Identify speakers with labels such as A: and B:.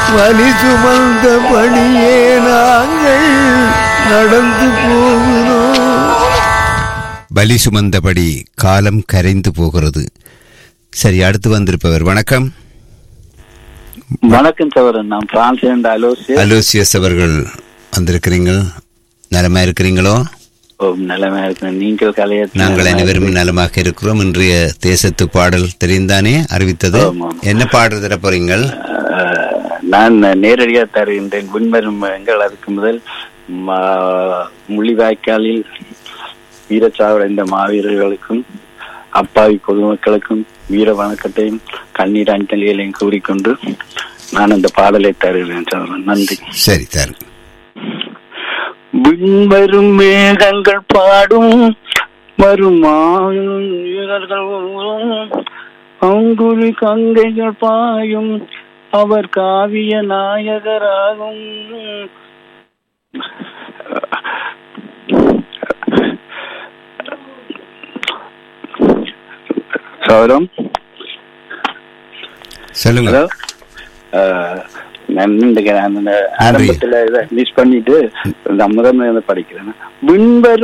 A: வலி சுமந்தபடியே நாங்கள் நடந்து போகிறோம்
B: பலி சுமந்தபடி காலம் கரைந்து போகிறது சரி அடுத்து வந்திருப்பவர் வணக்கம்
C: வணக்கம் சவரன் நான் பிரான்ஸ் என்ற அலோசியர்
B: அலோசியஸ் அவர்கள் வந்திருக்கிறீங்க நலமா இருக்கிறீங்களோ
C: ஓ நிலைமை இருக்கிறேன் நீங்கள் கலைய
B: நாங்கள் அனைவரும் நலமாக இருக்கிறோம் இன்றைய தேசத்து பாடல் தெரிந்தானே அறிவித்தது
C: ஆமாம்.
B: என்ன பாடல் தர போறீங்கள்
C: அஹ், நான் நேரடியாக தருகின்றேன் முன்வரும் எங்கள் அதுக்கு முதல் ம- முள்ளிவாய்க்காலில் வீரச்சாவடைந்த மாவீரர்களுக்கும் அப்பாவி பொதுமக்களுக்கும் வீர வணக்கத்தையும் கண்ணீர் அஞ்சலிகளையும் கூறிக்கொண்டு நான் அந்த பாடலை தருகிறேன் சகோதரன் நன்றி
B: சரி தரு
C: விண்வரும் மேகங்கள் பாடும் வரும் மாயும் வீரர்கள் வரும். அங்குரி கங்கைகள் பாயும் அவர் காவிய நாயகராகும் சௌரம்
B: சொல்லுங்க
C: ஹலோ அஹ், நான் இந்த அந்த ஆரம்பத்துல இதை மிஸ் பண்ணிட்டு இந்த முதன்மை வந்து படிக்கிறேன் விண்வரும்